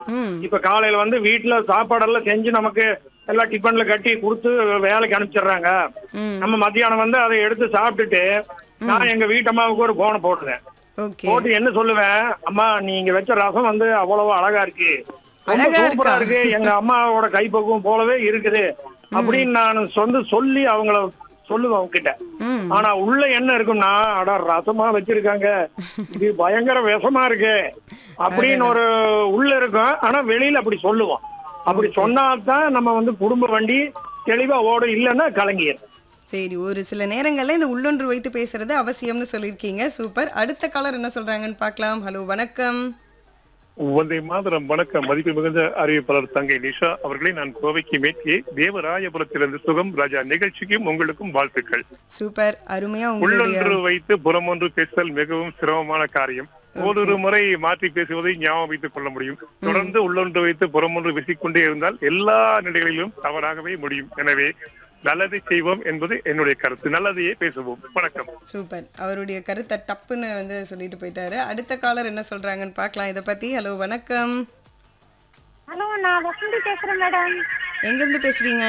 ம் இப்ப காலையில வந்து வீட்டுல சாப்பாடெல்லாம் செஞ்சு நமக்கு எல்லாம் டிஃபன்ல கட்டி கொடுத்து வேலைக்கு அனுப்பிச்சிடுறாங்க ம் நம்ம மத்தியானம் வந்து அதை எடுத்து சாப்பிட்டுட்டு நான் எங்க வீட்டம்மாவுக்கு ஒரு போனை போடுறேன் ஓகே போட்டு என்ன சொல்லுவேன் அம்மா நீங்க வச்ச ரசம் வந்து அவ்வளவு அழகா இருக்கு ரொம்ப அழகா சூப்பரா இருக்கா? இருக்கு எங்க அம்மாவோட கைப்பக்குவம் போலவே இருக்குது அப்படின்னு நான் சொந்து சொல்லி அவங்கள சொல்லுவேன் அவங்க கிட்ட ம் ஆனா உள்ள என்ன இருக்கும்னா அட ரசமா வச்சிருக்காங்க இது பயங்கர விஷமா இருக்கு அப்படின்னு ஒரு உள்ள இருக்கும் ஆனா வெளியில அப்படி சொல்லுவோம் அப்படி சொன்னாதான் நம்ம வந்து குடும்ப வண்டி தெளிவா ஓடும் இல்லைன்னா கலங்கிடும் சரி ஒரு சில நேரங்கள்ல இந்த உள்ளொன்று வைத்து பேசுறது அவசியம்னு சொல்லியிருக்கீங்க சூப்பர் அடுத்த காலர் என்ன சொல்றாங்கன்னு பார்க்கலாம் ஹலோ வணக்கம் வந்தே மாதரம் வணக்கம் மதிப்பு மிகுந்த அறிவிப்பாளர் தங்கை நிஷா அவர்களை நான் கோவைக்கு மேற்கே தேவராயபுரத்திலிருந்து சுகம் ராஜா நிகழ்ச்சிக்கும் உங்களுக்கும் வாழ்த்துக்கள் சூப்பர் அருமையா உங்களுடைய உள்ளொன்று வைத்து புறமொன்று பேசுதல் மிகவும் சிரமமான காரியம் ஓரிரு முறை மாற்றி பேசுவதை ஞாபகம் வைத்துக் கொள்ள முடியும் தொடர்ந்து உள்ளொன்று வைத்து புறமொன்று வீசிக்கொண்டே இருந்தால் எல்லா நிலைகளிலும் தவறாகவே முடியும் எனவே நல்லதை செய்வோம் என்பது என்னுடைய கருத்து நல்லதையே பேசுவோம் வணக்கம் சூப்பர் அவருடைய கருத்தை டப்புன்னு வந்து சொல்லிட்டு போயிட்டாரு அடுத்த காலர் என்ன சொல்றாங்கன்னு பார்க்கலாம் இதை பத்தி ஹலோ வணக்கம் ஹலோ நான் வசந்தி பேசுறேன் மேடம் எங்க இருந்து பேசுறீங்க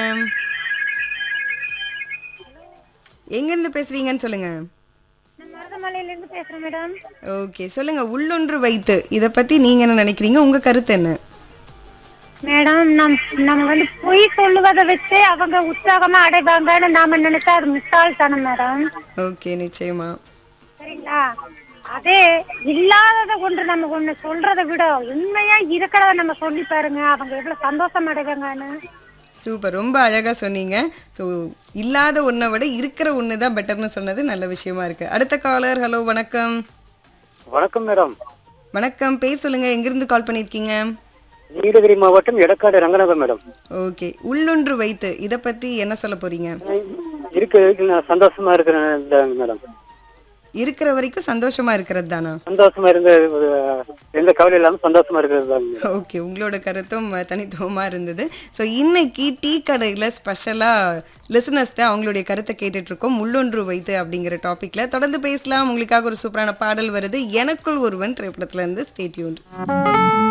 எங்க இருந்து பேசுறீங்கன்னு சொல்லுங்க நான் மருதமலையில இருந்து பேசுறேன் மேடம் ஓகே சொல்லுங்க உள்ளொன்று வைத்து இத பத்தி நீங்க என்ன நினைக்கிறீங்க உங்க கருத்து என்ன மேடம் நம் நம்ம வந்து பொய் சொல்லுவதை வச்சு அவங்க உற்சாகமா அடைவாங்கன்னு நாம நினைச்சா அது முட்டாள்தனம் மேடம் ஓகே நிச்சயமா சரிங்களா அதே இல்லாதத ஒன்று நம்ம ஒண்ணு சொல்றதை விட உண்மையா இருக்கிறத நம்ம சொல்லி பாருங்க அவங்க எவ்வளவு சந்தோஷம் அடைவாங்கன்னு சூப்பர் ரொம்ப அழகா சொன்னீங்க ஸோ இல்லாத ஒன்றை விட இருக்கிற ஒன்று தான் பெட்டர்னு சொன்னது நல்ல விஷயமா இருக்கு அடுத்த காலர் ஹலோ வணக்கம் வணக்கம் மேடம் வணக்கம் பேர் சொல்லுங்க எங்கிருந்து கால் பண்ணியிருக்கீங்க நீலகிரி மாவட்டம் எடக்காடு ரங்கநாதன் மேடம் ஓகே உள்ளொன்று வைத்து இத பத்தி என்ன சொல்ல போறீங்க இருக்கு இருக்கு, நான் சந்தோஷமா இருக்கிறேன் மேடம் இருக்கிற வரைக்கும் சந்தோஷமா இருக்கிறது தானா சந்தோஷமா இருந்து ஒரு, எந்த கவலை இல்லாம சந்தோஷமா இருக்கிறது தான் மேடம். ஓகே உங்களோட கருத்தும் அஹ், தனித்துவமா இருந்தது ஸோ இன்னைக்கு டீ கடையில் ஸ்பெஷலாக லிசனர்ஸ்ட்டு அவங்களுடைய கருத்தை கேட்டுட்டு இருக்கோம் உள்ளொன்று வைத்து அப்படிங்கிற டாபிக்ல தொடர்ந்து பேசலாம் உங்களுக்காக ஒரு சூப்பரான பாடல் வருது எனக்குள் ஒருவன் திரைப்படத்துல இருந்து ஸ்டேட்யூன்